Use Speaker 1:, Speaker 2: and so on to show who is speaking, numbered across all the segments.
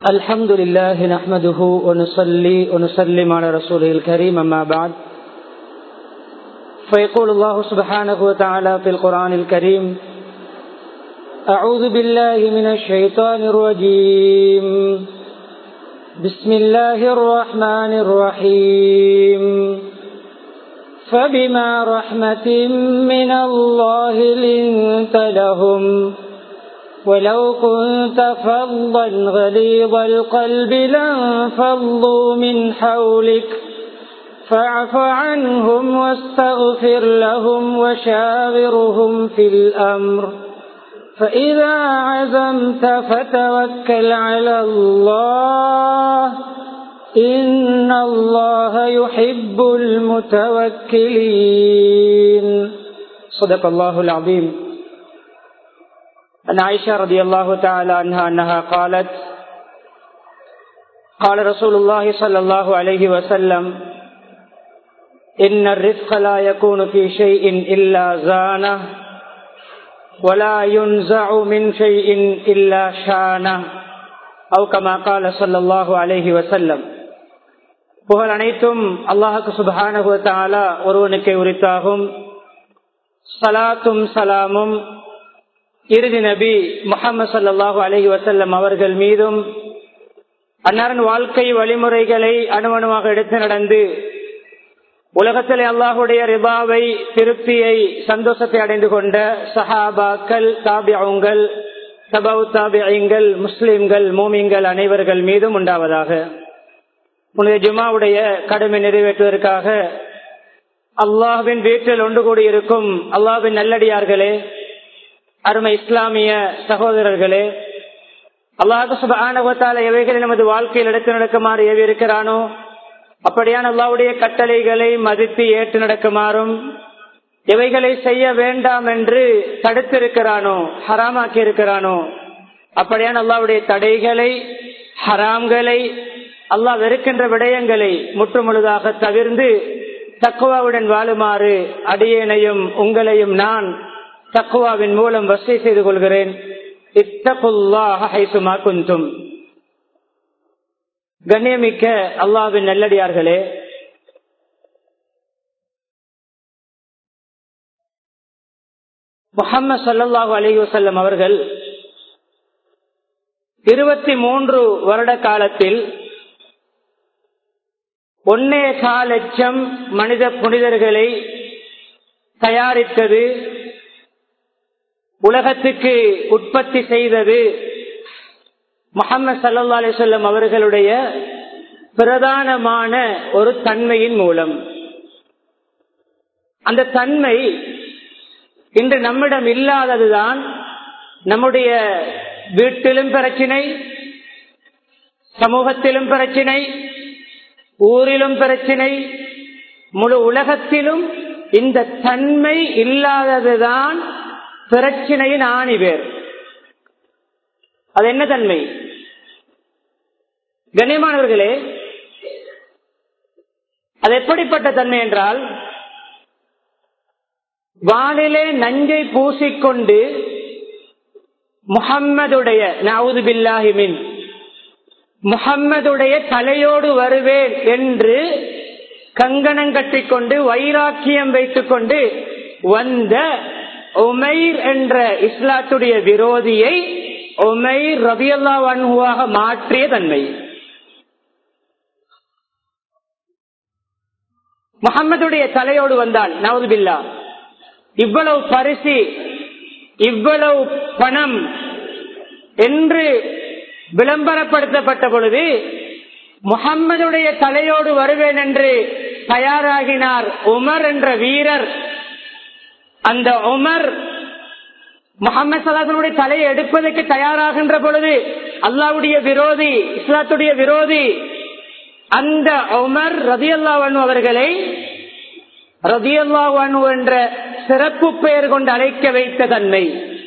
Speaker 1: الحمد لله نحمده ونصلي ونسلم على رسوله الكريم أما بعد فيقول الله سبحانه وتعالى في القرآن الكريم أعوذ بالله من الشيطان الرجيم بسم الله الرحمن الرحيم فبما رحمة من الله لنت لهم ولو كنت فظا غليظ القلب لانفضوا من حولك فاعف عنهم واستغفر لهم وشاورهم في الأمر فإذا عزمت فتوكل على الله إن الله يحب المتوكلين صدق الله العظيم عن عائشة رضي الله تعالى عنها أنها قالت قال رسول الله صلى الله عليه وسلم إن الرزق لا يكون في شيء إلا زانه ولا ينزع من شيء إلا شانه أو كما قال صلى الله عليه وسلم புகழ் அனைத்தும் அல்லாஹுக்கு சுபஹானகுவத்தாலா ஒருவனுக்கு உரித்தாகும் சலாத்தும் சலாமும் இறுதி நபி முகமது சல்லாஹூ அலஹி வசல்லம் அவர்கள் மீதும் அன்னாரின் வாழ்க்கை வழிமுறைகளை அணுவணுவாக எடுத்து நடந்து உலகத்தில் அல்லாஹுடைய ரிபாவை திருப்தியை சந்தோஷத்தை அடைந்து கொண்ட சஹாபாக்கள் தாபியங்கள் சபவு தாபியங்கள் முஸ்லிம்கள் மூமிங்கள் அனைவர்கள் மீதும் உண்டாவதாக உனது ஜுமாவுடைய கடமை நிறைவேற்றுவதற்காக அல்லாஹின் வீட்டில் ஒன்று கூடியிருக்கும் அல்லாஹின் நல்லடியார்களே அருமை இஸ்லாமிய சகோதரர்களே அல்லாஹு சுபானவத்தால எவைகளை நமது வாழ்க்கையில் எடுத்து நடக்குமாறு ஏவி இருக்கிறானோ அப்படியான அல்லாவுடைய கட்டளைகளை மதித்து ஏற்று நடக்குமாறும் எவைகளை செய்ய வேண்டாம் என்று தடுத்திருக்கிறானோ ஹராமாக்கி இருக்கிறானோ அப்படியான அல்லாவுடைய தடைகளை ஹராம்களை அல்லாஹ் வெறுக்கின்ற விடயங்களை முற்றுமுழுதாக தவிர்ந்து தக்குவாவுடன் வாழுமாறு அடியேனையும் உங்களையும் நான் தக்குவாவின் மூலம் வசதி செய்து கொள்கிறேன் இத்தகுல்லாஹுமா குந்தும் கண்ணியமிக்க அல்லாவின் நல்லடியார்களே முகம்மது சல்லாஹூ அலி வசல்லம் அவர்கள் இருபத்தி மூன்று வருட காலத்தில் ஒன்னே கால் லட்சம் மனித புனிதர்களை தயாரித்தது உலகத்துக்கு உற்பத்தி செய்தது முகமது சல்லா அலிசல்லம் அவர்களுடைய பிரதானமான ஒரு தன்மையின் மூலம் அந்த தன்மை இன்று நம்மிடம் இல்லாததுதான் நம்முடைய வீட்டிலும் பிரச்சினை சமூகத்திலும் பிரச்சினை ஊரிலும் பிரச்சினை முழு உலகத்திலும் இந்த தன்மை இல்லாததுதான் பிரச்சினையின் ஆணிவேர் அது என்ன தன்மை கண்ணியமானவர்களே அது எப்படிப்பட்ட தன்மை என்றால் வானிலே நஞ்சை பூசிக்கொண்டு முகம்மதுடைய நவுது பில்லாஹிமின் முகம்மதுடைய தலையோடு வருவேன் என்று கங்கணம் கட்டிக்கொண்டு வைராக்கியம் வைத்துக் கொண்டு வந்த உமைர் என்ற இஸ்லாத்துடைய விரோதியை உமைர் ரபியல்லா வன்ஹுவாக மாற்றிய தன்மை முகம்மதுடைய தலையோடு வந்தான் நவதுபில்லா இவ்வளவு பரிசு இவ்வளவு பணம் என்று விளம்பரப்படுத்தப்பட்ட பொழுது முகம்மதுடைய தலையோடு வருவேன் என்று தயாராகினார் உமர் என்ற வீரர் அந்த உமர் முகமது சலாசனுடைய தலையை எடுப்பதற்கு தயாராகின்ற பொழுது அல்லாவுடைய விரோதி இஸ்லாத்துடைய விரோதி அந்த உமர் ரதியல்லாவன் அவர்களை ரதியல்லாவன் என்ற சிறப்பு பெயர் கொண்டு அழைக்க வைத்த தன்மை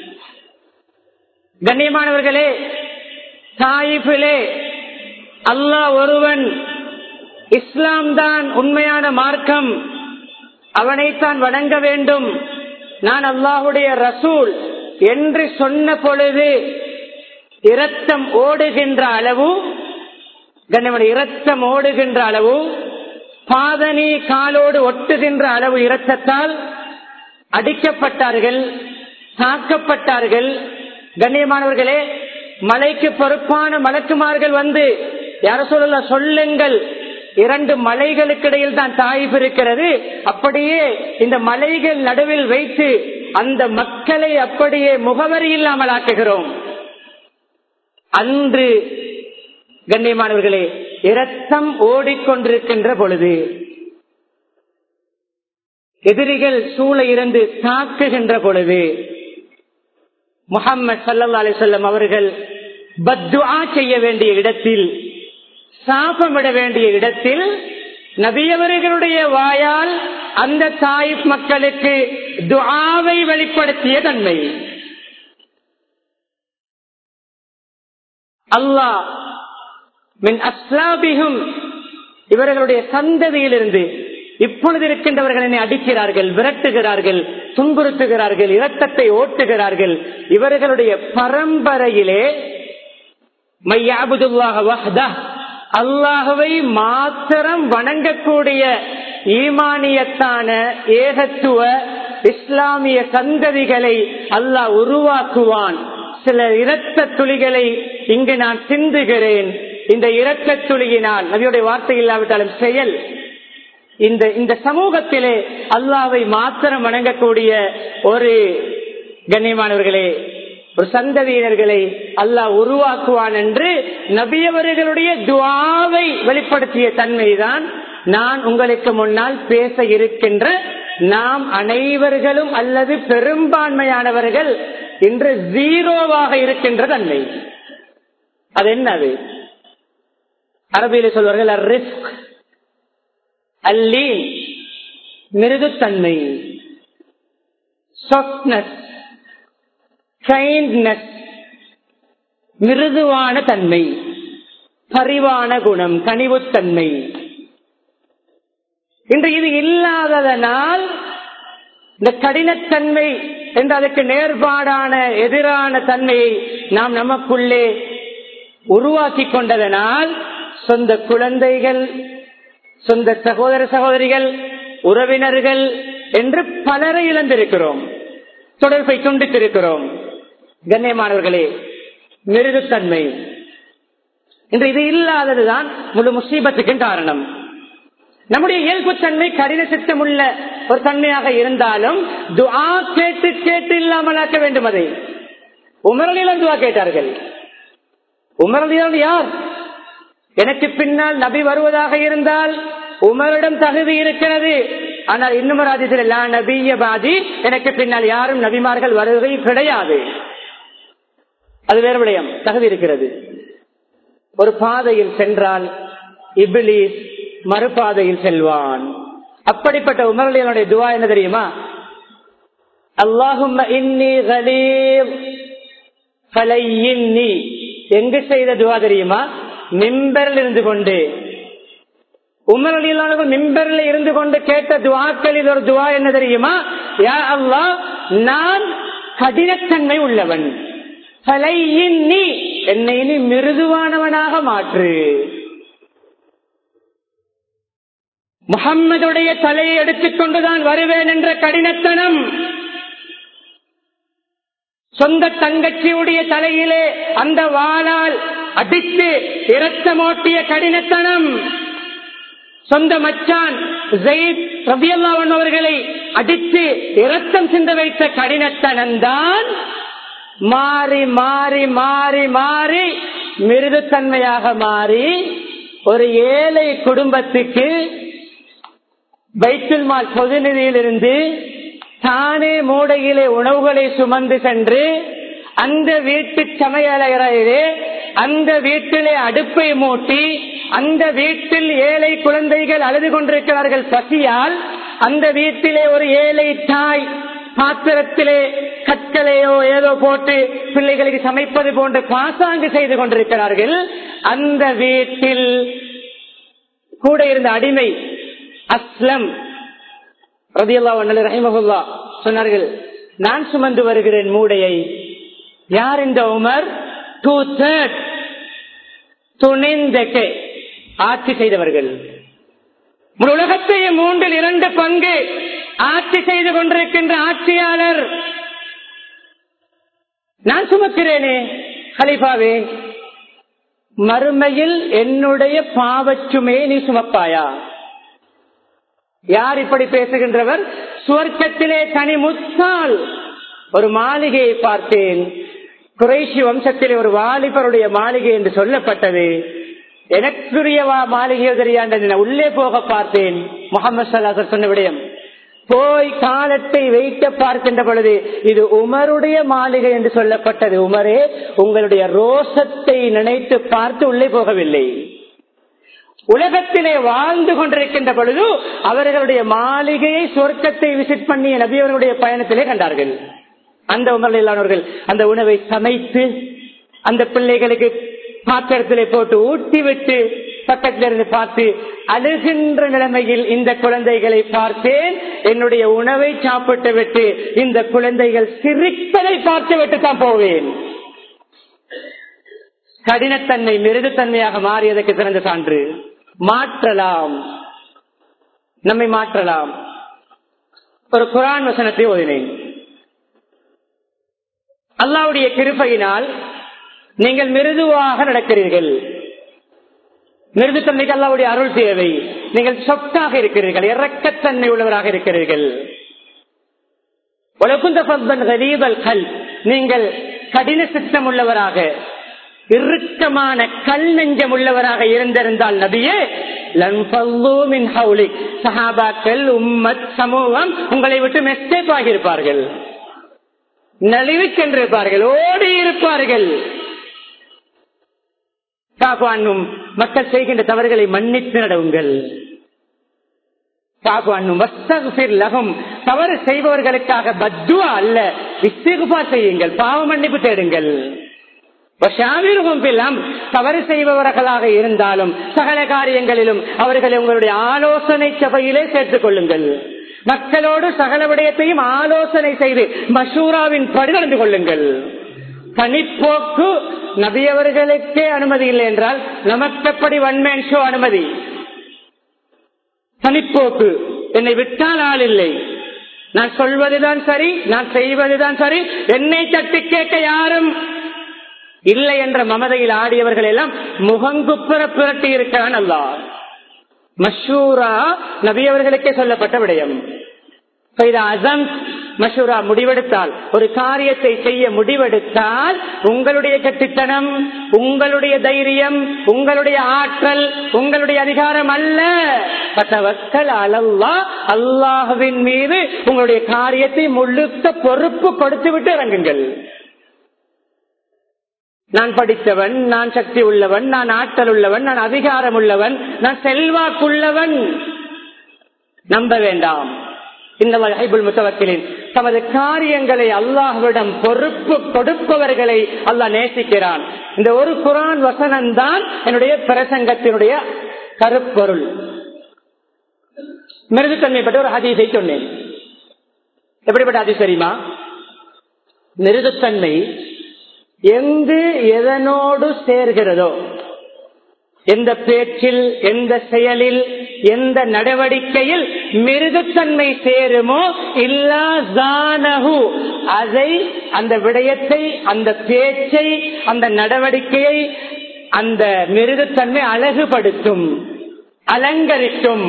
Speaker 1: கண்ணியமானவர்களே தாயிஃபிலே அல்லாஹ் ஒருவன் இஸ்லாம் தான் உண்மையான மார்க்கம் அவனைத்தான் வணங்க வேண்டும் நான் அல்லாஹுடைய ரசூல் என்று சொன்ன பொழுது இரத்தம் ஓடுகின்ற அளவு கண்ணியமான இரத்தம் ஓடுகின்ற அளவு பாதனி காலோடு ஒட்டுகின்ற அளவு இரத்தத்தால் அடிக்கப்பட்டார்கள் தாக்கப்பட்டார்கள் கண்ணியமானவர்களே மலைக்கு பொறுப்பான மலக்குமார்கள் வந்து யார சொல்லல சொல்லுங்கள் இரண்டு மலைகளுக்கு இடையில் தான் தாய்ப்பு இருக்கிறது அப்படியே இந்த மலைகள் நடுவில் வைத்து அந்த மக்களை அப்படியே முகவரி இல்லாமல் ஆக்குகிறோம் அன்று கண்ணியமானவர்களே இரத்தம் ஓடிக்கொண்டிருக்கின்ற பொழுது எதிரிகள் சூழ இருந்து தாக்குகின்ற பொழுது முகம்மது சல்லா அலிசல்லம் அவர்கள் பத்துஆ செய்ய வேண்டிய இடத்தில் சாபமிட வேண்டிய இடத்தில் நபியவர்களுடைய வாயால் அந்த தாயிப் மக்களுக்கு துஆவை வெளிப்படுத்திய தன்மை அல்லாஹ் மின் அஸ்லாபிகும் இவர்களுடைய சந்ததியிலிருந்து இப்பொழுது இருக்கின்றவர்கள் என்னை அடிக்கிறார்கள் விரட்டுகிறார்கள் துன்புறுத்துகிறார்கள் இரத்தத்தை ஓட்டுகிறார்கள் இவர்களுடைய பரம்பரையிலே மையாபுதுல்லாக வஹ்தா அல்லாஹுவை மாத்திரம் வணங்கக்கூடிய ஈமானியத்தான ஏகத்துவ இஸ்லாமிய சந்ததிகளை அல்லாஹ் உருவாக்குவான் சில இரத்த துளிகளை இங்கு நான் சிந்துகிறேன் இந்த இரத்த துளியினால் நபியுடைய வார்த்தை இல்லாவிட்டாலும் செயல் இந்த இந்த சமூகத்திலே அல்லாவை மாத்திரம் வணங்கக்கூடிய ஒரு கண்ணியமானவர்களே ஒரு சந்ததியினர்களை அல்லாஹ் உருவாக்குவான் என்று நபியவர்களுடைய துவாவை வெளிப்படுத்திய தன்மைதான் நான் உங்களுக்கு முன்னால் பேச இருக்கின்ற நாம் அனைவர்களும் அல்லது பெரும்பான்மையானவர்கள் இன்று ஜீரோவாக இருக்கின்ற தன்மை அது என்னது அரபியில சொல்வார்கள் ரிஸ்க் அல்லீன் மிருதுத்தன்மை சாஃப்ட்னஸ் கைண்ட்னஸ் மிருதுவான தன்மை பரிவான குணம் கனிவுத்தன்மை இன்று இது இல்லாததனால் இந்த கடினத்தன்மை என்று அதற்கு நேர்பாடான எதிரான தன்மையை நாம் நமக்குள்ளே உருவாக்கி கொண்டதனால் சொந்த குழந்தைகள் சொந்த சகோதர சகோதரிகள் உறவினர்கள் என்று பலரை இழந்திருக்கிறோம் தொடர்பை துண்டித்திருக்கிறோம் கண்ணியமானவர்களே மிருதுத்தன்மை இன்று இது இல்லாததுதான் முழு முசீபத்துக்கு காரணம் நம்முடைய இயல்புத்தன்மை கடின சித்தம் உள்ள ஒரு தன்மையாக இருந்தாலும் துஆ கேட்டு கேட்டு இல்லாமலாக்க வேண்டும் அதை உமரலிடம் துவா கேட்டார்கள் உமரலிடம் யார் எனக்கு பின்னால் நபி வருவதாக இருந்தால் உமரிடம் தகுதி இருக்கிறது ஆனால் இன்னும் ராஜ்யத்தில் நபிய பாதி எனக்கு பின்னால் யாரும் நபிமார்கள் வருவதை கிடையாது அது வேறு விடயம் தகுதி இருக்கிறது ஒரு பாதையில் சென்றால் இபிலிஸ் மறுபாதையில் செல்வான் அப்படிப்பட்ட உமரலியனுடைய துவா என்ன தெரியுமா அல்லாஹும் இன்னி கலீம் ஃபலையின்னி எங்கு செய்த துவா தெரியுமா மிம்பரில் இருந்து கொண்டு உமரலியலானவர்கள் மிம்பரில் இருந்து கொண்டு கேட்ட துவாக்களில் ஒரு துவா என்ன தெரியுமா யா அல்லாஹ் நான் கடினத்தன்மை உள்ளவன் ஃபலையின்னி என்னை நீ மிருதுவானவனாக மாற்று முகம்மதுடைய தலையை எடுத்துக்கொண்டுதான் வருவேன் என்ற கடினத்தனம் சொந்த தங்கச்சியுடைய தலையிலே அந்த வாளால் அடித்து இரத்தமோட்டிய கடினத்தனம் சொந்த மச்சான் ஜெயித் ரபியல்லாவன் அவர்களை அடித்து இரத்தம் சிந்த வைத்த கடினத்தனம்தான் மாறி மாறி மாறி மாறி மிருதுத்தன்மையாக மாறி ஒரு ஏழை குடும்பத்துக்கு பைத்துல் மால் பொது நிதியிலிருந்து தானே மூடையிலே உணவுகளை சுமந்து சென்று அந்த வீட்டு சமையலறையிலே அந்த வீட்டிலே அடுப்பை மூட்டி அந்த வீட்டில் ஏழை குழந்தைகள் அழுது கொண்டிருக்கிறார்கள் பசியால் அந்த வீட்டிலே ஒரு ஏழை தாய் பாத்திரத்திலே கற்களையோ ஏதோ போட்டு பிள்ளைகளுக்கு சமைப்பது போன்று பாசாங்கு செய்து கொண்டிருக்கிறார்கள் அந்த வீட்டில் கூட இருந்த அடிமை அஸ்லம் ரதியல்லா ரஹிமகுல்லா சொன்னார்கள் நான் சுமந்து வருகிறேன் மூடையை யார் இந்த உமர் டூ தேர்ட் துணிந்தக்கு ஆட்சி செய்தவர்கள் முழு உலகத்தையும் மூன்றில் இரண்டு பங்கு ஆட்சி செய்து கொண்டிருக்கின்ற ஆட்சியாளர் நான் சுமக்கிறேனே ஹலிஃபாவே மறுமையில் என்னுடைய பாவச்சுமையை நீ சுமப்பாயா யார் இப்படி பேசுகின்றவர் சுவர்க்கத்திலே தனி முத்தால் ஒரு மாளிகையை பார்த்தேன் குறைஷி வம்சத்திலே ஒரு வாலிபருடைய மாளிகை என்று சொல்லப்பட்டது எனக்குரிய மாளிகையோ தெரியாண்டது உள்ளே போக பார்த்தேன் முகமது சல்லாசர் சொன்ன விடயம் போய் காலத்தை வைக்க பார்க்கின்ற பொழுது இது உமருடைய மாளிகை என்று சொல்லப்பட்டது உமரே உங்களுடைய ரோசத்தை நினைத்து பார்த்து உள்ளே போகவில்லை உலகத்திலே வாழ்ந்து கொண்டிருக்கின்ற பொழுது அவர்களுடைய மாளிகையை சொர்க்கத்தை விசிட் பண்ணிய நபியவர்களுடைய பயணத்திலே கண்டார்கள் அந்த உமரிலானவர்கள் அந்த உணவை சமைத்து அந்த பிள்ளைகளுக்கு பாத்திரத்திலே போட்டு ஊட்டி விட்டு பக்கத்தில் இருந்து பார்த்து அழுகின்ற நிலைமையில் இந்த குழந்தைகளை பார்த்தேன் என்னுடைய உணவை சாப்பிட்டு விட்டு இந்த குழந்தைகள் சிரிப்பதை பார்த்து விட்டு தான் போவேன் கடினத்தன்மை மிருதுத்தன்மையாக மாறியதற்கு சிறந்த சான்று மாற்றலாம் நம்மை மாற்றலாம் ஒரு குரான் வசனத்தை ஓதினேன் அல்லாவுடைய கிருப்பையினால் நீங்கள் மிருதுவாக நடக்கிறீர்கள் மிருதுத்தன்மைக்கு அல்லாவுடைய அருள் தேவை நீங்கள் சொத்தாக இருக்கிறீர்கள் இறக்கத்தன்மை உள்ளவராக இருக்கிறீர்கள் உலகுந்த பத்தன் கரீபல் கல் நீங்கள் கடின சித்தம் உள்ளவராக இறுக்கமான கல் நெஞ்சம் உள்ளவராக இருந்திருந்தால் நபியே சஹாபாக்கள் உம்மத் சமூகம் உங்களை விட்டு மெஸ்டேப் ஆகியிருப்பார்கள் நலிவுக்கென்றிருப்பார்கள் ஓடி இருப்பார்கள் காப்பானும் மக்கள் செய்கின்ற தவறுகளை மன்னித்து நடவுங்கள் தவறு செய்பவர்களுக்காக பத்துவா அல்ல இஸ்திகுபா செய்யுங்கள் பாவ மன்னிப்பு தேடுங்கள் தவறு செய்பவர்களாக இருந்தாலும் சகல காரியங்களிலும் அவர்களை உங்களுடைய ஆலோசனை சபையிலே சேர்த்துக் கொள்ளுங்கள் மக்களோடு சகல விடயத்தையும் ஆலோசனை செய்து மஷூராவின் படி நடந்து கொள்ளுங்கள் தனிப்போக்கு நபியவர்களுக்கே அனுமதி இல்லை என்றால் நமக்கப்படி ஒன்மேன் ஷோ அனுமதி தனிப்போக்கு என்னை விட்டால் ஆள் இல்லை நான் சொல்வதுதான் சரி நான் செய்வதுதான் சரி என்னை தட்டி கேட்க யாரும் இல்லை என்ற மமதையில் ஆடியவர்கள் எல்லாம் முகங்குப்புற புரட்டி இருக்கிறான் அல்லா மஷூரா நபியவர்களுக்கே சொல்லப்பட்ட விடயம் அசம் மஷூரா முடிவெடுத்தால் ஒரு காரியத்தை செய்ய முடிவெடுத்தால் உங்களுடைய கட்டித்தனம் உங்களுடைய தைரியம் உங்களுடைய ஆற்றல் உங்களுடைய அதிகாரம் அல்ல பத்தவக்கல் அளவா அல்லாஹுவின் மீது உங்களுடைய காரியத்தை முழுக்க பொறுப்பு கொடுத்து விட்டு இறங்குங்கள் நான் படித்தவன் நான் சக்தி உள்ளவன் நான் ஆற்றல் உள்ளவன் நான் அதிகாரம் உள்ளவன் நான் செல்வாக்குள்ளவன் நம்ப வேண்டாம் இந்த ஹைபுல் முத்தவக்கிலின் தமது காரியங்களை அல்லாஹ்விடம் பொறுப்பு கொடுப்பவர்களை அல்லாஹ் நேசிக்கிறான் இந்த ஒரு குரான் வசனம் தான் என்னுடைய பிரசங்கத்தினுடைய கருப்பொருள் மிருதுத்தன்மை பற்றி ஒரு ஹதீஸை சொன்னேன் எப்படிப்பட்ட ஹதீஸ் தெரியுமா மிருதுத்தன்மை எங்கு எதனோடு சேர்கிறதோ எந்த பேச்சில் எந்த செயலில் எந்த நடவடிக்கையில் மிருதுத்தன்மை சேருமோ இல்லா ஜானஹு அதை அந்த விடயத்தை அந்த பேச்சை அந்த நடவடிக்கையை அந்த மிருதுத்தன்மை அழகுபடுத்தும் அலங்கரிக்கும்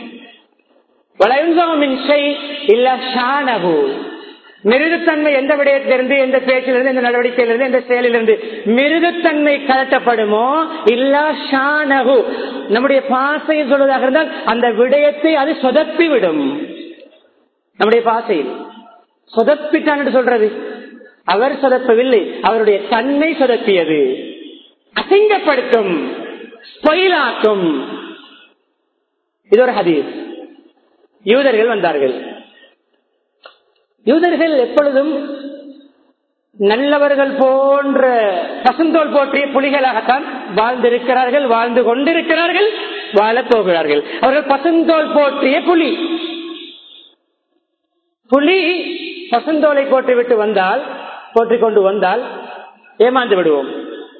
Speaker 1: இல்ல ஷானஹு மிருதுத்தன்மை எந்த விடயத்திலிருந்து எந்த பேச்சிலிருந்து எந்த நடவடிக்கையிலிருந்து எந்த செயலிலிருந்து மிருதுத்தன்மை கலட்டப்படுமோ இல்லா ஷானகு நம்முடைய பாசையில் சொல்வதாக இருந்தால் அந்த விடயத்தை அது சொதப்பி விடும் நம்முடைய பாசையில் சொதப்பிட்டான் என்று சொல்றது அவர் சொதப்பவில்லை அவருடைய தன்மை சொதப்பியது அசிங்கப்படுத்தும் ஸ்பொயிலாக்கும் இது ஒரு ஹதீஸ் யூதர்கள் வந்தார்கள் யூதர்கள் எப்பொழுதும் நல்லவர்கள் போன்ற பசுந்தோல் போற்றிய புலிகளாகத்தான் வாழ்ந்திருக்கிறார்கள் வாழ்ந்து கொண்டிருக்கிறார்கள் வாழப் போகிறார்கள் அவர்கள் பசுந்தோல் போற்றிய புலி புலி பசுந்தோலை போட்டுவிட்டு வந்தால் போற்றிக் கொண்டு வந்தால் ஏமாந்து விடுவோம்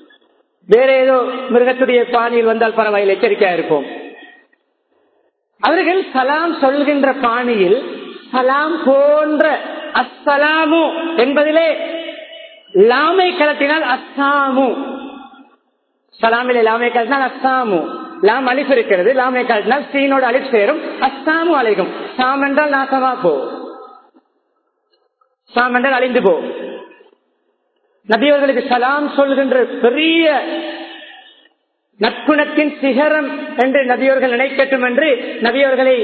Speaker 1: வேற ஏதோ மிருகத்துடைய பாணியில் வந்தால் பரவாயில்லை எச்சரிக்கையா இருப்போம் அவர்கள் சலாம் சொல்கின்ற பாணியில் சலாம் போன்ற அஸ்ஸலாமு என்பதிலே லாமை கலத்தினால் அஸ்ஸாமு சலாமிலே லாமை கலத்தினால் அஸ்ஸாமு லாம் அலிஃப் இருக்கிறது லாமை கலத்தினால் சீனோட அலிஃப் சேரும் அஸ்ஸாமு அலைக்கும் சாம் என்றால் நாசமா போ சாம் என்றால் அழிந்து போ நபியவர்களுக்கு சலாம் சொல்கின்ற பெரிய நற்குணத்தின் சிகரம் என்று நபியவர்கள் நினைக்கட்டும் என்று நபியவர்களை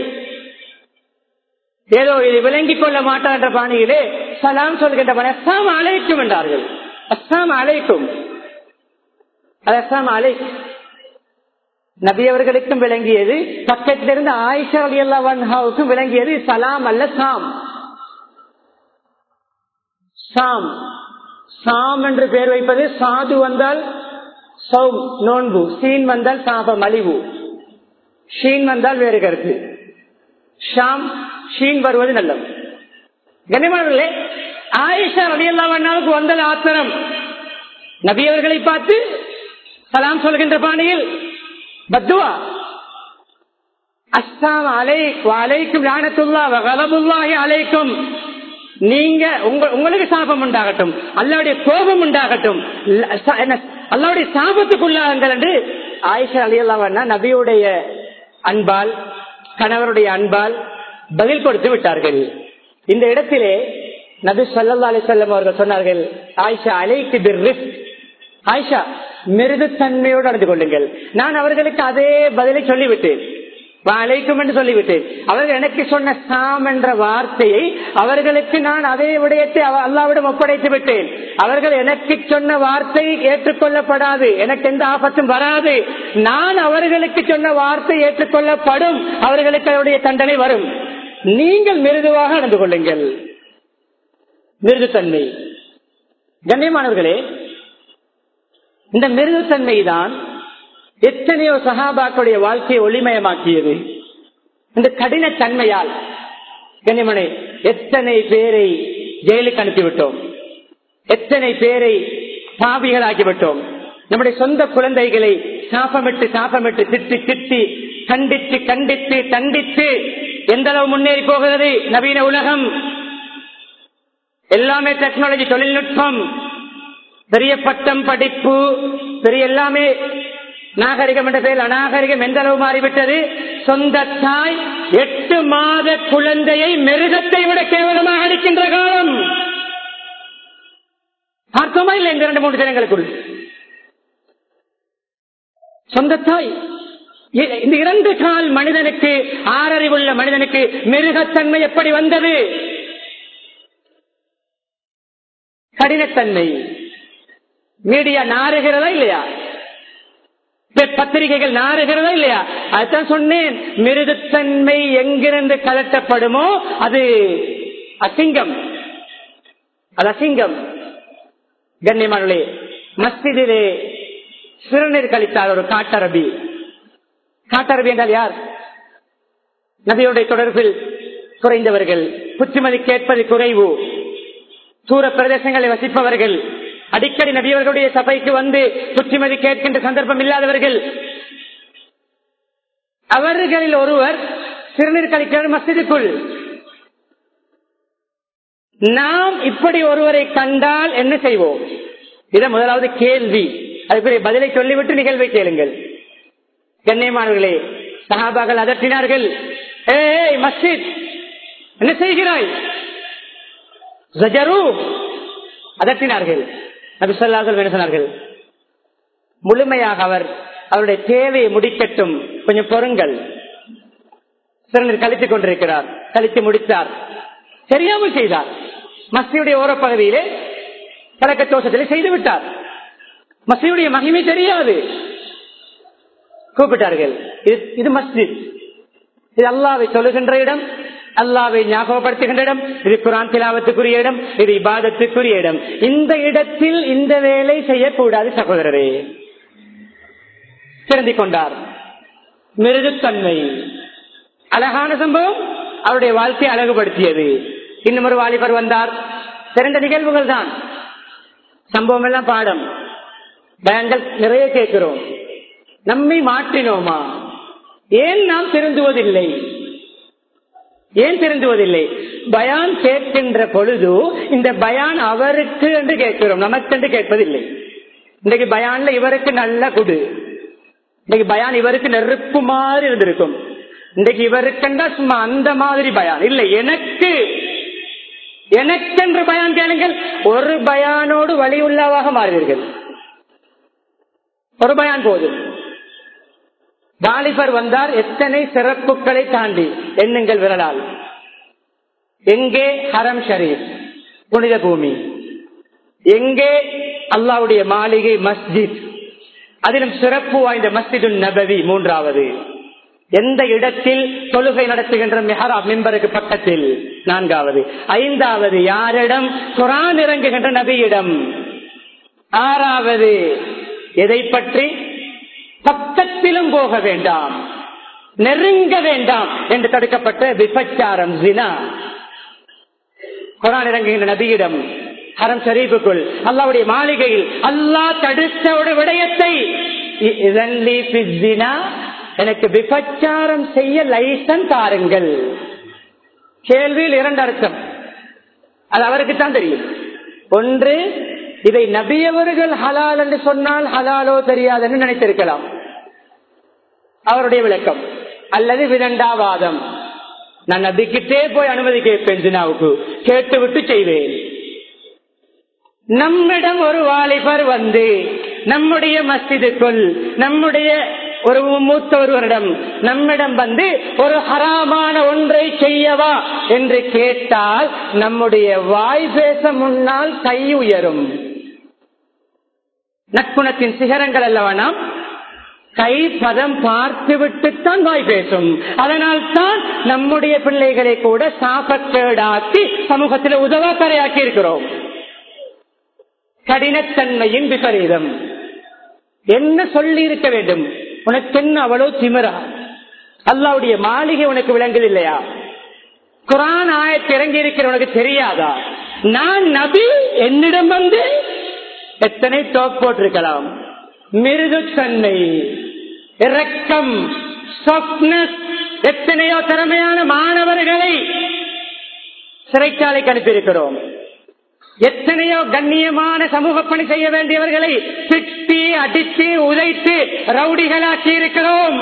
Speaker 1: ஏதோ இது விளங்கிக் கொள்ள மாட்டார் என்ற பாணியிலே சலாம் சொல்கின்ற பாணி அஸ்ஸாம் அழைக்கும் என்றார்கள் அஸ்ஸாம் அழைக்கும் அது அஸ்ஸாம் அலை நபியவர்களுக்கும் விளங்கியது பக்கத்திலிருந்து ஆயிஷா அலி அல்லாவுக்கும் விளங்கியது சலாம் அல்ல சாம் சாம் சாம் என்று பெயர் வைப்பது சாது வந்தால் சௌம் நோன்பு சீன் வந்தால் சாபம் அழிவு ஷீன் வந்தால் வேறு கருத்து ஷாம் ஷீன் வருவது நல்லது கண்ணியமானவர்களே ஆயிஷா ரலியல்லாவுக்கு வந்தது ஆத்திரம் நபி அவர்களை பார்த்து சலாம் சொல்கின்ற பாணியில் பத்துவா அஸ்ஸாம் அலை அலைக்கும் லானத்துல்லா வகலபுல்லாஹி அலைக்கும் நீங்க உங்களுக்கு சாபம் உண்டாகட்டும் அல்லாவுடைய கோபம் உண்டாகட்டும் அல்லாவுடைய சாபத்துக்குள்ளாங்கள் என்று ஆயிஷா அலி அல்லா நபியுடைய அன்பால் கணவருடைய அன்பால் பதில் கொடுத்து விட்டார்கள் இந்த இடத்திலே நபி சொல்லா அலி சொல்லம் அவர்கள் சொன்னார்கள் ஆயிஷா அலைக்கு பிர்ரிஃப் ஆயிஷா மிருதுத்தன்மையோடு நடந்து கொள்ளுங்கள் நான் அவர்களுக்கு அதே பதிலை சொல்லிவிட்டேன் அழைக்கும் என்று சொல்லிவிட்டேன் அவர்கள் எனக்கு சொன்ன சாம் என்ற வார்த்தையை அவர்களுக்கு நான் அதே விடயத்தை அல்லாவிடம் ஒப்படைத்து விட்டேன் அவர்கள் எனக்கு சொன்ன வார்த்தை ஏற்றுக்கொள்ளப்படாது எனக்கு எந்த ஆபத்தும் வராது நான் அவர்களுக்கு சொன்ன வார்த்தை ஏற்றுக்கொள்ளப்படும் அவர்களுக்கு அவருடைய தண்டனை வரும் நீங்கள் மிருதுவாக நடந்து கொள்ளுங்கள் மிருதுத்தன்மை கண்ணியமானவர்களே இந்த மிருதுத்தன்மை தான் எத்தனையோ சகாபாக்களுடைய வாழ்க்கையை ஒளிமயமாக்கியது இந்த கடின தன்மையால் கண்ணிமனை எத்தனை பேரை ஜெயிலுக்கு அனுப்பிவிட்டோம் எத்தனை பேரை பாவிகள் ஆக்கிவிட்டோம் நம்முடைய சொந்த குழந்தைகளை சாபமிட்டு சாபமிட்டு திட்டி திட்டி கண்டித்து கண்டித்து தண்டித்து எந்த அளவு முன்னேறி போகிறது நவீன உலகம் எல்லாமே டெக்னாலஜி தொழில்நுட்பம் பெரிய பட்டம் படிப்பு பெரிய எல்லாமே நாகரிகம் என்ற பெயர் அநாகரிகம் எந்த அளவு மாறிவிட்டது சொந்த தாய் எட்டு மாத குழந்தையை மிருகத்தை விட கேவலமாக அடிக்கின்ற காலம் பார்த்தோமா இல்லை இந்த இரண்டு மூன்று தினங்களுக்குள் சொந்த தாய் இந்த இரண்டு கால் மனிதனுக்கு ஆறறிவுள்ள மனிதனுக்கு மிருகத்தன்மை எப்படி வந்தது கடினத்தன்மை மீடியா நாறுகிறதா இல்லையா பத்திரிகைகள் நாறுகிறதா இல்லையா அதுதான் சொன்னேன் மிருதுத்தன்மை எங்கிருந்து கலட்டப்படுமோ அது அசிங்கம் அது அசிங்கம் கண்ணியமானே மஸ்திதிலே சிறுநீர் கழித்தார் ஒரு காட்டரபி காட்டரபி என்றால் யார் நபியுடைய தொடர்பில் குறைந்தவர்கள் புத்திமதி கேட்பது குறைவு தூர பிரதேசங்களை வசிப்பவர்கள் அடிக்கடி நபியவர்களுடைய சபைக்கு வந்து புத்திமதி கேட்கின்ற சந்தர்ப்பம் இல்லாதவர்கள் அவர்களில் ஒருவர் சிறுநீர் கழிக்கிறார் மசிதுக்குள் நாம் இப்படி ஒருவரை கண்டால் என்ன செய்வோம் இத முதலாவது கேள்வி அதுக்குரிய பதிலை சொல்லிவிட்டு நிகழ்வை கேளுங்கள் கண்ணியமானவர்களே சகாபாக்கள் அதட்டினார்கள் ஏய் மஸ்ஜித் என்ன செய்கிறாய் அதட்டினார்கள் நபி சொல்லார்கள் என்ன சொன்னார்கள் முழுமையாக அவர் அவருடைய தேவையை முடிக்கட்டும் கொஞ்சம் பொருங்கள் சிறந்தர் கழித்துக் கொண்டிருக்கிறார் கழித்து முடித்தார் தெரியாமல் செய்தார் மஸ்தியுடைய ஓரப்பகுதியிலே பழக்க தோஷத்திலே செய்து விட்டார் மஸ்தியுடைய மகிமை தெரியாது கூப்பிட்டார்கள் இது மஸ்ஜித் இது அல்லாவை சொல்லுகின்ற இடம் அல்லாவை ஞாபகப்படுத்துகின்ற இடம் இது குரான் திலாவத்துக்குரிய இடம் இது இபாதத்துக்குரிய இடம் இந்த இடத்தில் இந்த வேலை செய்யக்கூடாது சகோதரரே திருந்திக் கொண்டார் மிருதுத்தன்மை அழகான சம்பவம் அவருடைய வாழ்க்கையை அழகுபடுத்தியது இன்னும் ஒரு வாலிபர் வந்தார் சிறந்த நிகழ்வுகள் தான் சம்பவம் எல்லாம் பாடம் பயங்கள் நிறைய கேட்கிறோம் நம்மை மாற்றினோமா ஏன் நாம் திருந்துவதில்லை ஏன் திருந்துவதில்லை பயான் கேட்கின்ற பொழுது இந்த பயான் அவருக்கு என்று கேட்கிறோம் நமக்கு என்று கேட்பதில்லை இன்றைக்கு பயான்ல இவருக்கு நல்ல குடு இன்னைக்கு பயான் இவருக்கு நெருப்பு மாதிரி இருந்திருக்கும் இன்றைக்கு இவருக்கெண்டா சும்மா அந்த மாதிரி பயான் இல்லை எனக்கு எனக்கென்று பயான் கேளுங்கள் ஒரு பயானோடு வழி உள்ளவாக மாறுவீர்கள் ஒரு பயான் போதும் வாலிபர் வந்தார் எத்தனை சிறப்புகளை தாண்டி எண்ணுங்கள் விரலால் எங்கே ஹரம் ஷரீப் புனித பூமி எங்கே அல்லாவுடைய மாளிகை மஸ்ஜித் அதிலும் சிறப்பு வாய்ந்த மஸ்ஜிது நபவி மூன்றாவது எந்த இடத்தில் தொழுகை நடத்துகின்ற மெஹரா மெம்பருக்கு பக்கத்தில் நான்காவது ஐந்தாவது யாரிடம் குரான் இறங்குகின்ற நபியிடம் ஆறாவது எதை பற்றி பக்கத்திலும் போக வேண்டாம் நெருங்க வேண்டாம் என்று தடுக்கப்பட்ட விபச்சாரம் ஜினா குரான் இறங்குகின்ற நபியிடம் ஹரம் ஷரீஃபுக்குள் அல்லாவுடைய மாளிகையில் அல்லாஹ் தடுத்த ஒரு விடயத்தை எனக்கு விபச்சாரம் செய்ய லைசன் தாருங்கள் கேள்வியில் இரண்டு அர்த்தம் அது அவருக்கு தான் தெரியும் ஒன்று இதை நபியவர்கள் ஹலால் என்று சொன்னால் ஹலாலோ தெரியாதுன்னு நினைத்திருக்கலாம் அவருடைய விளக்கம் அல்லது விதண்டாவாதம் நான் நபிக்கிட்டே போய் அனுமதி கேட்பேன் ஜினாவுக்கு கேட்டுவிட்டு செய்வேன் நம்மிடம் ஒரு வாலிபர் வந்து நம்முடைய மஸ்ஜிதுக்குள் நம்முடைய ஒரு மூத்த ஒருவரிடம் நம்மிடம் வந்து ஒரு ஹராமான ஒன்றை செய்யவா என்று கேட்டால் நம்முடைய வாய் பேச முன்னால் கை உயரும் நற்குணத்தின் சிகரங்கள் அல்லவா நாம் கை பதம் பார்த்து விட்டுத்தான் வாய் பேசும் அதனால் தான் நம்முடைய பிள்ளைகளை கூட சாபக்கேடாக்கி சமூகத்தில் உதவாக்கரையாக்கி இருக்கிறோம் கடினத்தன்மையின் விபரீதம் என்ன சொல்லி இருக்க வேண்டும் உனக்கு என்ன அவ்வளவு திமிரா அல்லாவுடைய மாளிகை உனக்கு விளங்குது இல்லையா குரான் ஆயத்து இறங்கி இருக்கிற உனக்கு தெரியாதா நான் நபி என்னிடம் வந்து எத்தனை டோக் போட்டிருக்கலாம் மிருதுத்தன்மை இரக்கம் எத்தனையோ திறமையான மாணவர்களை சிறைச்சாலைக்கு அனுப்பியிருக்கிறோம் எத்தனையோ கண்ணியமான சமூக பணி செய்ய வேண்டியவர்களை திட்டி அடித்து உதைத்து ரவுடிகளாக்கி இருக்கிறோம்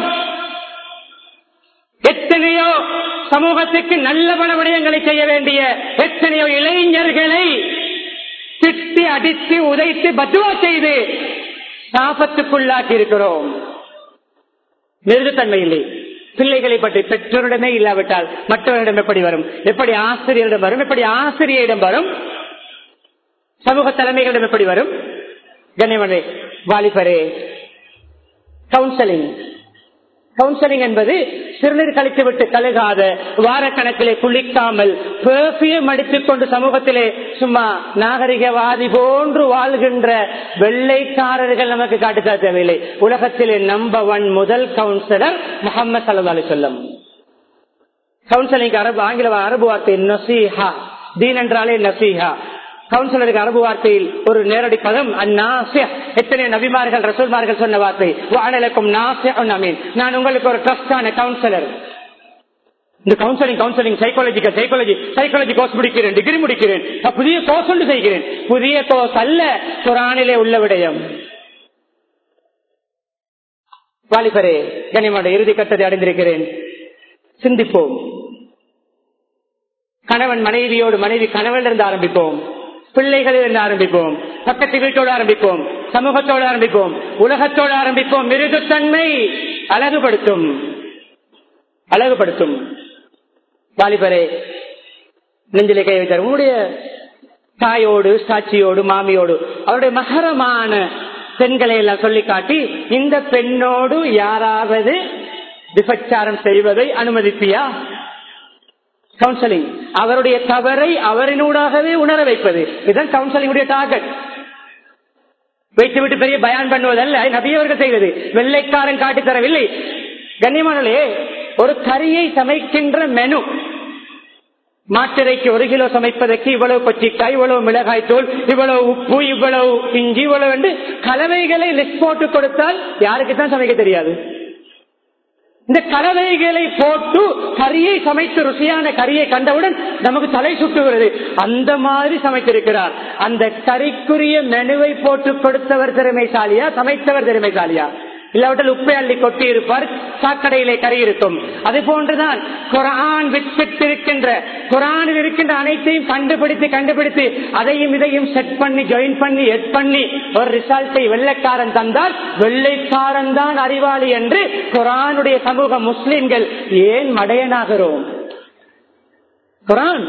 Speaker 1: எத்தனையோ சமூகத்துக்கு நல்ல பல விடயங்களை செய்ய வேண்டிய எத்தனையோ இளைஞர்களை திட்டி அடித்து உதைத்து பத்துவா செய்து சாபத்துக்குள்ளாக்கி இருக்கிறோம் மிருதுத்தன்மை இல்லை பிள்ளைகளை பற்றி பெற்றோரிடமே இல்லாவிட்டால் மற்றவரிடம் எப்படி வரும் எப்படி ஆசிரியரிடம் வரும் எப்படி ஆசிரியரிடம் வரும் சமூக தலைமைகளிடம் எப்படி வரும் கண்ணியமனே வாலிபரே கவுன்சிலிங் கவுன்சிலிங் என்பது சிறுநீர் கழித்து விட்டு கழுகாத வாரக்கணக்கிலே குளிக்காமல் பெர்ஃபியம் அடித்துக் கொண்டு சமூகத்திலே சும்மா நாகரிகவாதி போன்று வாழ்கின்ற வெள்ளைக்காரர்கள் நமக்கு காட்டுத்தா தேவையில்லை உலகத்திலே நம்பர் ஒன் முதல் கவுன்சிலர் முகமது சல்லா அலி சொல்லம் கவுன்சிலிங் அரபு ஆங்கில அரபு வார்த்தை நசீஹா தீன் என்றாலே நசீஹா கவுன்சிலருக்கு அரபு வார்த்தையில் ஒரு நேரடி பதம் எத்தனை நபிமார்கள் ரசூல்மார்கள் சொன்ன வார்த்தை வாழலுக்கும் நான் உங்களுக்கு ஒரு ட்ரஸ்டான கவுன்சிலர் இந்த counselling counselling psychological psychology psychology course முடிக்கிறேன் டிகிரி முடிக்கிறேன் புதிய கோர்ஸ் ஒன்று செய்கிறேன் புதிய கோர்ஸ் அல்ல குரானிலே உள்ள விடயம் வாலிபரே கனிமோட இறுதி கட்டத்தை அடைந்திருக்கிறேன் சிந்திப்போம் கணவன் மனைவியோடு மனைவி கணவன் இருந்து ஆரம்பிப்போம் பிள்ளைகளில் இருந்து ஆரம்பிப்போம் பக்கத்து வீட்டோடு ஆரம்பிப்போம் சமூகத்தோடு ஆரம்பிப்போம் உலகத்தோடு ஆரம்பிப்போம் மிருதுத்தன்மை அழகுபடுத்தும் அழகுபடுத்தும் வாலிபரே நெஞ்சிலே கை வைத்தார் உங்களுடைய தாயோடு சாட்சியோடு மாமியோடு அவருடைய மகரமான பெண்களை எல்லாம் சொல்லி காட்டி இந்த பெண்ணோடு யாராவது விபச்சாரம் செய்வதை அனுமதிப்பியா கவுன்சிலிங் அவருடைய தவறை அவரினூடாகவே உணர வைப்பது இதுதான் கவுன்சிலிங்குடைய டார்கெட் வைத்து விட்டு பெரிய பயான் பண்ணுவதல்ல நபியவர்கள் செய்வது வெள்ளைக்காரன் காட்டி தரவில்லை கண்ணியமானே ஒரு கரியை சமைக்கின்ற மெனு மாட்டிறைக்கு ஒரு கிலோ சமைப்பதற்கு இவ்வளவு கொச்சிக்காய் இவ்வளவு மிளகாய் தூள் இவ்வளவு உப்பு இவ்வளவு இஞ்சி இவ்வளவு என்று கலவைகளை லிஸ்ட் போட்டு கொடுத்தால் யாருக்கு தான் சமைக்க தெரியாது இந்த கலவைகளை போட்டு கறியை சமைத்து ருசியான கறியை கண்டவுடன் நமக்கு தலை சுட்டுகிறது அந்த மாதிரி சமைத்திருக்கிறார் அந்த கறிக்குரிய மெனுவை போட்டு கொடுத்தவர் திறமைசாலியா சமைத்தவர் திறமைசாலியா இல்லாவிட்டால் உப்பை அள்ளி கொட்டி இருப்பார் சாக்கடையிலே கறி இருக்கும் அது போன்றுதான் குரான் விற்பிட்டிருக்கின்ற குரானில் இருக்கின்ற அனைத்தையும் கண்டுபிடித்து கண்டுபிடித்து அதையும் இதையும் செட் பண்ணி ஜாயின் பண்ணி எட் பண்ணி ஒரு ரிசல்ட்டை வெள்ளைக்காரன் தந்தால் வெள்ளைக்காரன் தான் அறிவாளி என்று குரானுடைய சமூக முஸ்லிம்கள் ஏன் மடையனாகிறோம் குரான்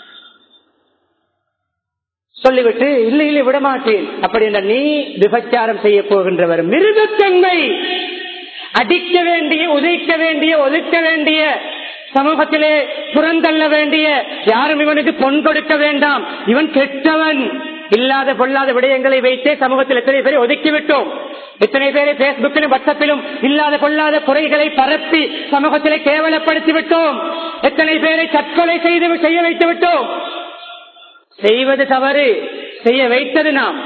Speaker 1: சொல்லிவிட்டு இல்லை இல்லை விடமாட்டேன் அப்படி என்ற நீ விபச்சாரம் செய்ய போகின்றவர் மிருகத்தன்மை அடிக்க வேண்டிய உதைக்க வேண்டிய ஒதுக்க வேண்டிய சமூகத்திலே புறந்தள்ள வேண்டிய யாரும் இவனுக்கு பொன் கொடுக்க வேண்டாம் இவன் கெட்டவன் இல்லாத பொல்லாத விடயங்களை வைத்தே சமூகத்தில் எத்தனை பேரை ஒதுக்கிவிட்டோம் எத்தனை பேரை பேஸ்புக்கிலும் வாட்ஸ்அப்பிலும் இல்லாத பொல்லாத குறைகளை பரப்பி சமூகத்திலே கேவலப்படுத்தி விட்டோம் எத்தனை பேரை தற்கொலை செய்து செய்ய வைத்து விட்டோம் செய்வது தவறு செய்ய வைத்தது நாம்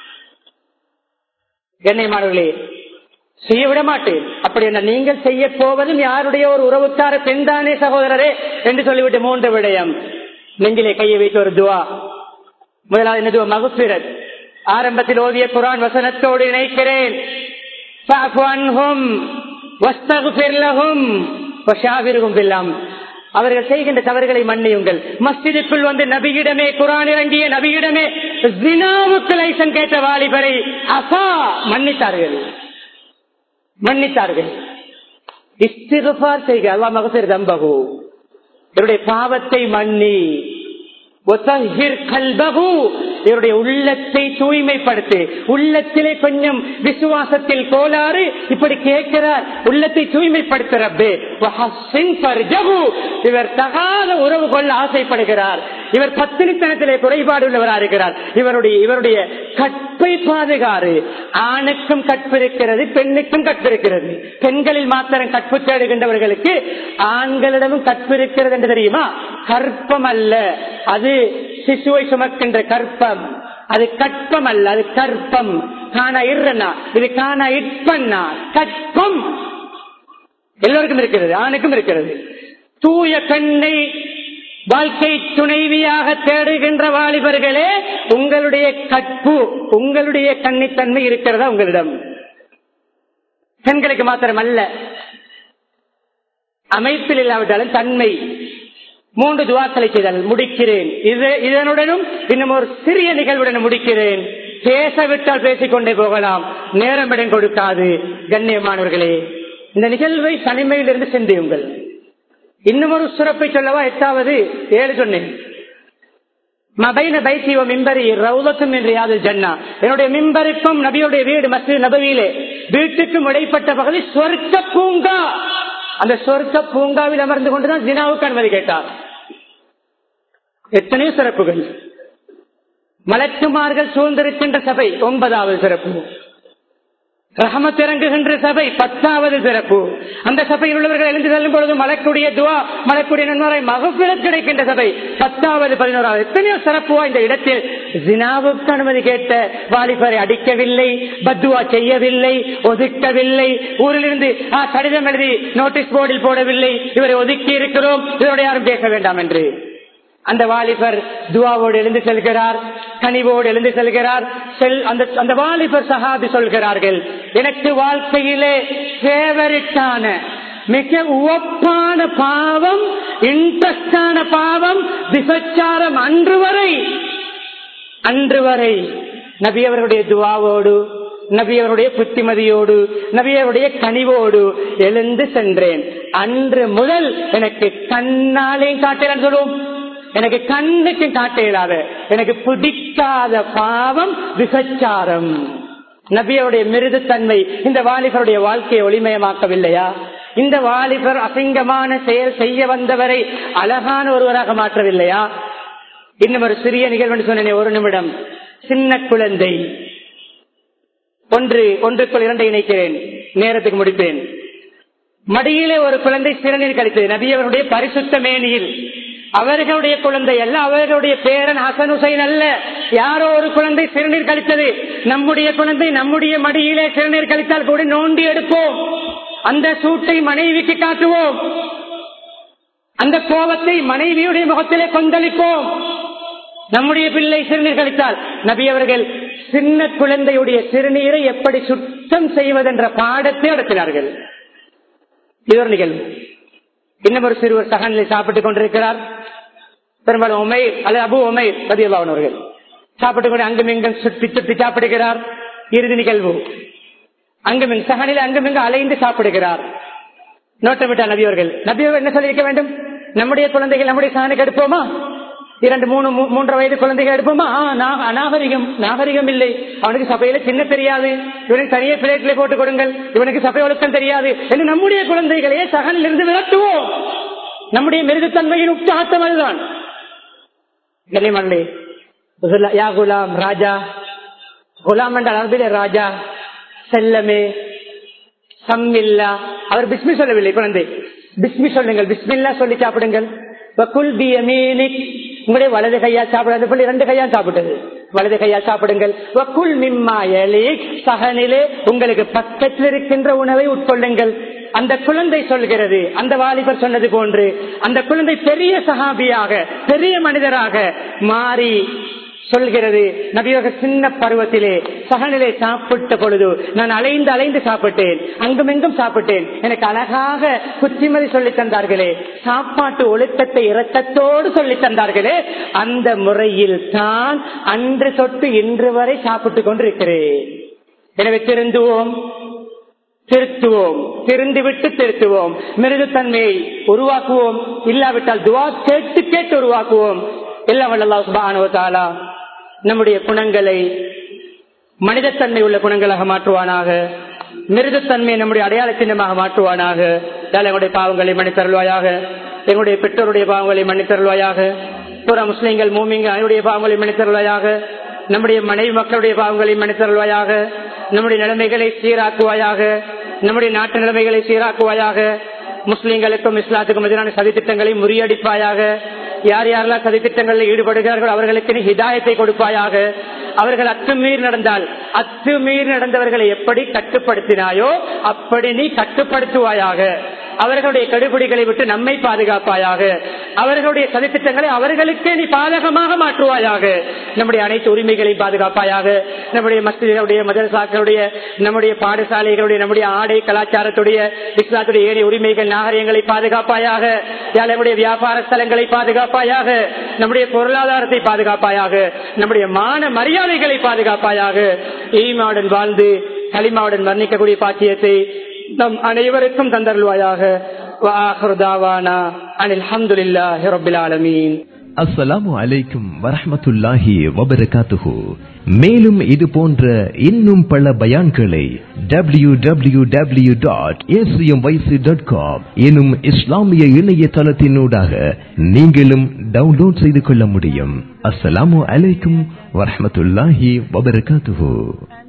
Speaker 1: கண்ணியமானவர்களே செய்ய விட மாட்டேன் அப்படி என்ன நீங்கள் செய்ய போவதும் யாருடைய ஒரு உறவுக்கார பெண்தானே சகோதரரே என்று சொல்லிவிட்டு மூன்று விடயம் நெஞ்சிலே கையை வைத்து ஒரு துவா முதலாவது என்ன துவா மகுபிரத் ஆரம்பத்தில் ஓதிய குரான் வசனத்தோடு இணைக்கிறேன் அவர்கள் செய்கின்ற தவறுகளை மன்னியுங்கள் மஸ்ஜிதுக்குள் வந்து நபியிடமே குரான் இறங்கிய நபியிடமே ஜினாவுக்கு லைசன் கேட்ட வாலிபரை அசா மன்னித்தார்கள் மன்னித்தார்கள் இஸ்திகுபார் செய்க அல்லா மகசர் தம்பகு இவருடைய பாவத்தை மன்னி இவருடைய உள்ளத்தை தூய்மைப்படுத்து உள்ளத்திலே கொஞ்சம் விசுவாசத்தில் கோளாறு இப்படி கேட்கிறார் உள்ளத்தை தூய்மைப்படுத்துறப்பே இவர் தகாத உறவு கொள்ள ஆசைப்படுகிறார் இவர் பத்தினித்தனத்திலே குறைபாடு உள்ளவராக இருக்கிறார் இவருடைய இவருடைய கற்பை பாதுகாறு ஆணுக்கும் கற்பு இருக்கிறது பெண்ணுக்கும் கற்பு இருக்கிறது பெண்களில் மாத்திரம் கற்பு தேடுகின்றவர்களுக்கு ஆண்களிடமும் கற்பு இருக்கிறது என்று தெரியுமா கற்பம் அல்ல அது சிசுவை சுமக்கின்ற கற்பம் அது கற்பம் அல்ல அது கற்பம் காண இருனா இது காண இட்பண்ணா கற்பம் எல்லோருக்கும் இருக்கிறது ஆணுக்கும் இருக்கிறது தூய பெண்ணை வாழ்க்கை துணைவியாக தேடுகின்ற வாலிபர்களே உங்களுடைய கற்பு உங்களுடைய கன்னித்தன்மை இருக்கிறதா உங்களிடம் பெண்களுக்கு மாத்திரம் அல்ல அமைப்பில் இல்லாவிட்டாலும் தன்மை மூன்று துவாக்களை செய்தால் முடிக்கிறேன் இது இதனுடனும் இன்னும் ஒரு சிறிய நிகழ்வுடன் முடிக்கிறேன் பேச விட்டால் பேசிக்கொண்டே போகலாம் நேரம் இடம் கொடுக்காது கண்ணியமானவர்களே இந்த நிகழ்வை தனிமையிலிருந்து சிந்தியுங்கள் இன்னும் ஒரு சிறப்பை சொல்லவா எட்டாவது ஏழு சொன்னேன் மபைன பைத்தியோ மிம்பரி ரவுலத்தும் என்று யாது ஜன்னா என்னுடைய மிம்பருக்கும் நபியுடைய வீடு மஸ்ஜித் நபவியிலே வீட்டுக்கும் இடைப்பட்ட பகுதி சொர்க்க பூங்கா அந்த சொர்க்க பூங்காவில் அமர்ந்து கொண்டுதான் ஜினாவுக்கு அனுமதி கேட்டார் எத்தனையோ சிறப்புகள் மலக்குமார்கள் சூழ்ந்திருக்கின்ற சபை ஒன்பதாவது சிறப்பு ரஹமத் இறங்குகின்ற சபை பத்தாவது சிறப்பு அந்த சபையில் உள்ளவர்கள் எழுந்து செல்லும் பொழுது மலக்குடைய துவா மலக்குடைய நன்மறை மகப்பிழத் கிடைக்கின்ற சபை பத்தாவது பதினோராவது எத்தனையோ சிறப்பு வாய்ந்த இடத்தில் ஜினாவுக்கு அனுமதி கேட்ட வாலிபரை அடிக்கவில்லை பத்துவா செய்யவில்லை ஒதுக்கவில்லை ஊரிலிருந்து கடிதம் எழுதி நோட்டீஸ் போர்டில் போடவில்லை இவரை ஒதுக்கி இருக்கிறோம் இதோட யாரும் பேச வேண்டாம் என்று அந்த வாலிபர் துவாவோடு எழுந்து செல்கிறார் கனிவோடு எழுந்து செல்கிறார் செல் அந்த அந்த வாலிபர் சகாபி சொல்கிறார்கள் எனக்கு வாழ்க்கையிலே ஃபேவரிட்டான மிக உவப்பான பாவம் இன்ட்ரெஸ்டான பாவம் விபச்சாரம் அன்று வரை அன்று வரை நபி அவர்களுடைய துவாவோடு நபியவருடைய புத்திமதியோடு நபியருடைய கனிவோடு எழுந்து சென்றேன் அன்று முதல் எனக்கு கண்ணாலையும் காட்டலாம் சொல்லுவோம் எனக்கு கண்ணுக்கு காட்ட இயலாத எனக்கு பிடிக்காத பாவம் விபச்சாரம் நபியோடைய மிருதுத்தன்மை இந்த வாலிபருடைய வாழ்க்கையை ஒளிமயமாக்கவில்லையா இந்த வாலிபர் அசிங்கமான செயல் செய்ய வந்தவரை அழகான ஒருவராக மாற்றவில்லையா இன்னும் ஒரு சிறிய நிகழ்வு சொன்னேன் ஒரு நிமிடம் சின்ன குழந்தை ஒன்று ஒன்றுக்குள் இரண்டை இணைக்கிறேன் நேரத்துக்கு முடிப்பேன் மடியிலே ஒரு குழந்தை சிறநீர் கழித்தது நபியவருடைய பரிசுத்த மேனியில் அவர்களுடைய குழந்தை அல்ல அவர்களுடைய பேரன் ஹசன் ஹுசைன் அல்ல யாரோ ஒரு குழந்தை சிறுநீர் கழித்தது நம்முடைய குழந்தை நம்முடைய மடியிலே சிறுநீர் கழித்தால் கூட நோண்டி எடுப்போம் அந்த சூட்டை மனைவிக்கு காட்டுவோம் அந்த கோபத்தை மனைவியுடைய முகத்திலே கொந்தளிப்போம் நம்முடைய பிள்ளை சிறுநீர் கழித்தால் நபி அவர்கள் சின்ன குழந்தையுடைய சிறுநீரை எப்படி சுத்தம் செய்வதென்ற பாடத்தை நடத்தினார்கள் இது ஒரு நிகழ்வு இன்னும் ஒரு சிறுவர் சகனிலை சாப்பிட்டுக் கொண்டிருக்கிறார் பெரும்பாலும் உமை அல்லது அபு உமை பதியல்லாவன் அவர்கள் சாப்பிட்டுக் கொண்டு அங்கும் இங்கும் சுற்றி சுற்றி சாப்பிடுகிறார் இறுதி நிகழ்வு அங்கும் இங்கு சகனில அங்கும் இங்கு அலைந்து சாப்பிடுகிறார் நோட்டமிட்டார் நபி அவர்கள் நபி அவர்கள் என்ன சொல்லியிருக்க வேண்டும் நம்முடைய குழந்தைகள் நம்முடைய சகனுக்கு எடுப்போமா இரண்டு மூணு மூ- மூன்று வயது குழந்தைகள் எடுப்போமா ஆ, நா- அநாகரிகம் நாகரிகம் இல்லை அவனுக்கு சபையில சின்ன தெரியாது இவனுக்கு தனியே பிளேட்ல போட்டு கொடுங்கள் இவனுக்கு சபை ஒழுக்கம் தெரியாது என்று நம்முடைய குழந்தைகளையே சகனில் இருந்து விரட்டுவோம் நம்முடைய மிருகத்தன்மையின் உற்சாகத்தம் அதுதான் கண்ணியமல்லே யா குலாம் ராஜா குலாம் என்றால் அரபிலே ராஜா செல்லமே சம்மில்லா அவர் பிஸ்மி சொல்லவில்லை குழந்தை பிஸ்மி சொல்லுங்கள் பிஸ்மில்லா சொல்லி சாப்பிடுங்கள் வக்குல் பி யமீனிக். உங்களுடைய வலது கையா சாப்பிடாத பள்ளி ரெண்டு கையா சாப்பிட்டது வலது கையா சாப்பிடுங்கள் வக்குல் மிம்மா யலீக். சகனிலே உங்களுக்கு பக்கத்தில் இருக்கின்ற உணவை உட்கொள்ளுங்கள் அந்த குழந்தை சொல்கிறது அந்த வாலிபர் சொன்னது போன்று அந்த குழந்தை பெரிய சஹாபியாக பெரிய மனிதராக மாறி சொல்கிறது நபியோக சின்ன பருவத்திலே சகனிலே சாப்பிட்ட பொழுது நான் அலைந்து அலைந்து சாப்பிட்டேன் அங்குமெங்கும் சாப்பிட்டேன் எனக்கு அழகாக குச்சிமதி சொல்லி தந்தார்களே சாப்பாட்டு ஒழுக்கத்தை இரக்கத்தோடு சொல்லி தந்தார்களே அந்த முறையில் தான் அன்று தொட்டு இன்று வரை சாப்பிட்டுக் கொண்டிருக்கிறேன் எனவே திருந்துவோம் திருத்துவோம் திருந்திவிட்டு திருத்துவோம் மிருகத்தன்மையை உருவாக்குவோம் இல்லாவிட்டால் துவா கேட்டு கேட்டு உருவாக்குவோம் எல்லாம் வல்லல்லாஹு சுப்ஹானஹு வ தஆலா நம்முடைய குணங்களை மனிதத்தன்மை உள்ள குணங்களாக மாற்றுவானாக மிருகத்தன்மையை நம்முடைய அடையாள சின்னமாக மாற்றுவானாக யாழ் எங்களுடைய பாவங்களை மன்னித்தருள்வாயாக எங்களுடைய பெற்றோருடைய பாவங்களை மன்னித்தருள்வாயாக புற முஸ்லிம்கள் மூமிங்க அவருடைய பாவங்களை மன்னித்தருள்வாயாக நம்முடைய மனைவி மக்களுடைய பாவங்களை மன்னித்தருள்வாயாக நம்முடைய நிலைமைகளை சீராக்குவாயாக நம்முடைய நாட்டு நிலைமைகளை சீராக்குவாயாக முஸ்லிம்களுக்கும் இஸ்லாத்துக்கும் எதிரான சதித்திட்டங்களை முறியடிப்பாயாக யார் யாரெல்லாம் சதித்திட்டங்களில் ஈடுபடுகிறார்கள் அவர்களுக்கு நீ ஹிதாயத்தை கொடுப்பாயாக அவர்கள் அத்துமீறி நடந்தால் அத்துமீறி நடந்தவர்களை எப்படி கட்டுப்படுத்தினாயோ அப்படி நீ கட்டுப்படுத்துவாயாக அவர்களுடைய கடுபிடிகளை விட்டு நம்மை பாதுகாப்பாயாக அவர்களுடைய சதித்திட்டங்களை அவர்களுக்கே நீ பாதகமாக மாற்றுவாயாக நம்முடைய அனைத்து உரிமைகளை பாதுகாப்பாயாக நம்முடைய மஸ்திகளுடைய மதரசாக்களுடைய நம்முடைய பாடசாலைகளுடைய நம்முடைய ஆடை கலாச்சாரத்துடைய இஸ்லாத்துடைய ஏனைய உரிமைகள் நாகரிகங்களை பாதுகாப்பாயாக யாழ் நம்முடைய வியாபார ஸ்தலங்களை பாதுகாப்பாயாக நம்முடைய பொருளாதாரத்தை பாதுகாப்பாயாக நம்முடைய மான மரியாதைகளை பாதுகாப்பாயாக ஈமாவுடன் வாழ்ந்து களிமாவுடன் வர்ணிக்கக்கூடிய பாக்கியத்தை நம் அனைவருக்கும் தந்தருள்வாயாக وآخر دعوانا أن الحمد لله رب العالمين
Speaker 2: அஸ்ஸலாமு அலைக்கும் வரஹ்மத்துல்லாஹி வபரகாத்துஹு மேலும் இது போன்ற இன்னும் பல பயான்களை W W W dot dot com எனும் இஸ்லாமிய இணையதளத்தினூடாக நீங்களும் டவுன்லோட் செய்து கொள்ள முடியும் அஸ்ஸலாமு அலைக்கும் வரஹ்மத்துல்லாஹி வபரகாத்துஹு